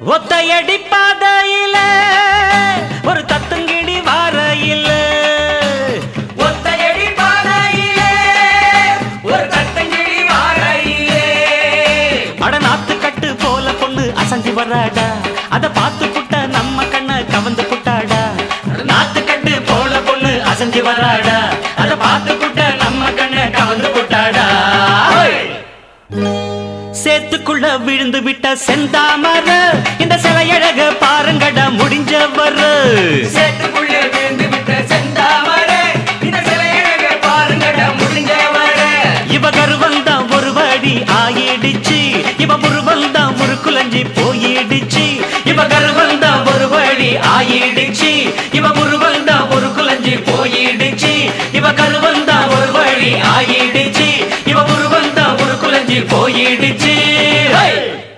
ஒத்தையடி பாதையில ஒரு தத்துங்கிடி வாரையில ஒத்தையடி பாதையிலே ஒரு தத்தங்கிழி வாரையிலே அட நாத்து கட்டு போல பொண்ணு அசஞ்சி வராடா அத பார்த்து புட்ட நம்ம கண்ண கவந்து புட்டாடா நாத்து கட்டு போல பொண்ணு அசஞ்சி வராடா அத பார்த்து புட்ட நம்ம கண்ண கவந்து புட்டாடா சேத்துக்குள்ள விழுந்து விட்ட செந்தாமர இந்த சிலையழக பாருங்கடா முடிஞ்சவர் சேத்துக்குள்ளே விழுந்து விட்ட செந்தாமரை இந்த சிலையழக பாருங்கடா முடிஞ்சவரை இவ கருவந்தான் ஒரு வடி ஆயிடுச்சு இவ முருவந்தான் ஒரு குலஞ்சி போயிடுச்சு இவ கருவந்தான் ஒரு வடி ஆயிடுச்சு இவ முருவந்தான் ஒரு குலஞ்சி போயிடுச்சு இவ கருவந்தான் ஒரு வழி ஆயிடுச்சு இவ முருவந்தான் ஒரு குலஞ்சி போயிடுச்சு ஹை!